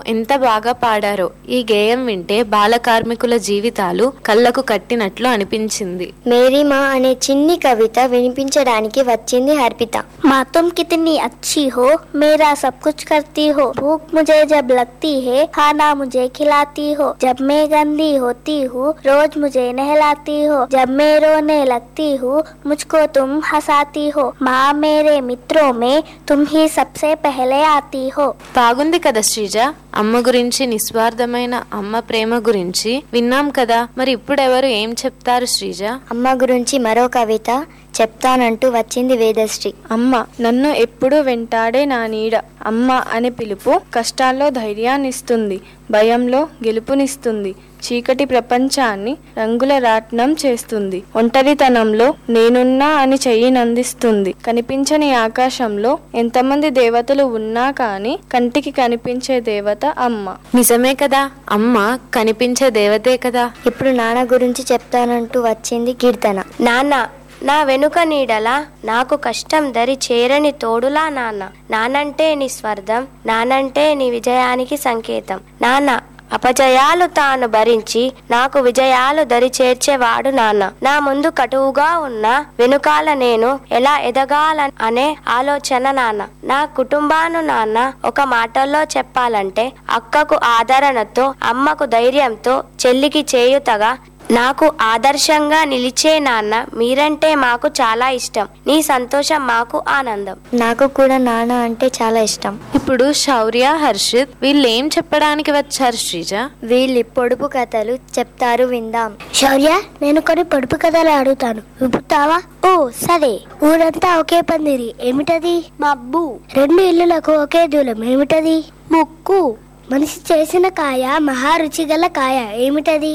ఎంత బాగా పాడారో ఈ గేయం వింటే బాల కార్మికుల జీవితాలు కళ్ళకు కట్టినట్లు అనిపించింది మేరీ మా అనే చిన్ని కవిత వినిపించడానికి వచ్చింది హర్పిత माँ तुम कितनी अच्छी हो मेरा सब कुछ करती हो भूख मुझे जब लगती है खाना मुझे खिलाती हो जब मैं गंदी होती हूँ रोज मुझे नहलाती हो जब मैं रोने लगती हूँ मुझको तुम हंसाती हो माँ मेरे मित्रों में तुम ही सबसे पहले आती हो బాగుంది కదా శ్రీజ అమ్మ గురించి నిస్వార్థమైన అమ్మ ప్రేమ గురించి విన్నాం కదా మరి ఇప్పుడెవరు ఏం చెప్తారు శ్రీజ అమ్మ గురించి మరో కవిత చెప్తానంటూ వచ్చింది వేదశ్రీ అమ్మ నన్ను ఎప్పుడూ వెంటాడే నా నీడ అమ్మ అనే పిలుపు కష్టాల్లో ధైర్యాన్నిస్తుంది భయంలో గెలుపునిస్తుంది చీకటి ప్రపంచాన్ని రంగుల రాట్నం చేస్తుంది ఒంటరితనంలో నేనున్నా అని చెయ్యినందిస్తుంది కనిపించని ఆకాశంలో ఎంతమంది దేవతలు ఉన్నా కానీ కంటికి కనిపించే దేవత అమ్మ నిజమే కదా అమ్మ కనిపించే దేవతే కదా ఇప్పుడు నాన్న గురించి చెప్తానంటూ వచ్చింది కీర్తన నాన్న నా వెనుక నీడలా నాకు కష్టం దరి చేరని తోడులా నాన్న నానంటే నీ స్వర్ధం నానంటే నీ విజయానికి సంకేతం నాన్న అపజయాలు తాను భరించి నాకు విజయాలు దరి చేర్చేవాడు నాన్న నా ముందు కటువుగా ఉన్న వెనుకాల నేను ఎలా ఎదగాల అనే ఆలోచన నాన్న నా కుటుంబాను నాన్న ఒక మాటల్లో చెప్పాలంటే అక్కకు ఆదరణతో అమ్మకు ధైర్యంతో చెల్లికి చేయుతగా నాకు ఆదర్శంగా నిలిచే నాన్న మీరంటే మాకు చాలా ఇష్టం నీ సంతోషం మాకు ఆనందం నాకు కూడా నాన్న అంటే చాలా ఇష్టం ఇప్పుడు శౌర్య హర్షిత్ వీళ్ళు ఏం చెప్పడానికి వచ్చారు శ్రీజ వీళ్ళు పొడుపు కథలు చెప్తారు విందాం శౌర్య నేను కొన్ని పొడుపు కథలు అడుగుతాను విప్పుతావా ఓ సరే ఊరంతా ఒకే పందిరి ఏమిటది మబ్బు రెండు ఇల్లులకు ఒకే దూలం ఏమిటది ముక్కు మనిషి చేసిన కాయ మహా రుచిగల కాయ ఏమిటది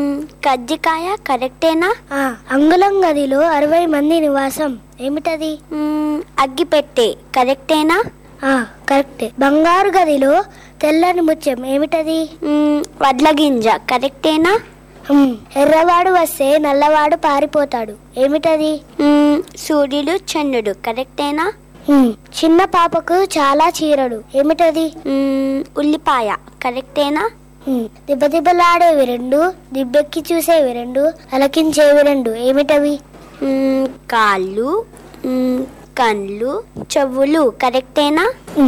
కజ్జికాయ కరెక్టేనా అంగుళం గదిలో అరవై మంది నివాసం ఏమిటది అగ్గిపెట్టె కరెక్టేనా కరెక్టే బంగారు గదిలో తెల్లని ముత్యం ఏమిటది వడ్ల గింజ కరెక్టేనా ఎర్రవాడు వస్తే నల్లవాడు పారిపోతాడు ఏమిటది సూర్యుడు చంద్రుడు కరెక్టేనా చిన్న పాపకు చాలా చీరడు ఏమిటది ఉల్లిపాయ కరెక్టేనా దిబ్బదిబ్బలాడేవి రెండు దిబ్బెక్కి చూసేవి రెండు అలకించేవి రెండు ఏమిటవి కాళ్ళు కళ్ళు చెవులు కరెక్టేనా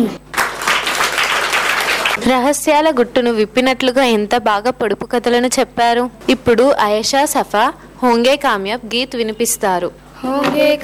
రహస్యాల గుట్టును విప్పినట్లుగా ఎంత బాగా పొడుపు కథలను చెప్పారు ఇప్పుడు అయేషా సఫా హోంగే కామ్యాబ్ గీత్ వినిపిస్తారు హోంగే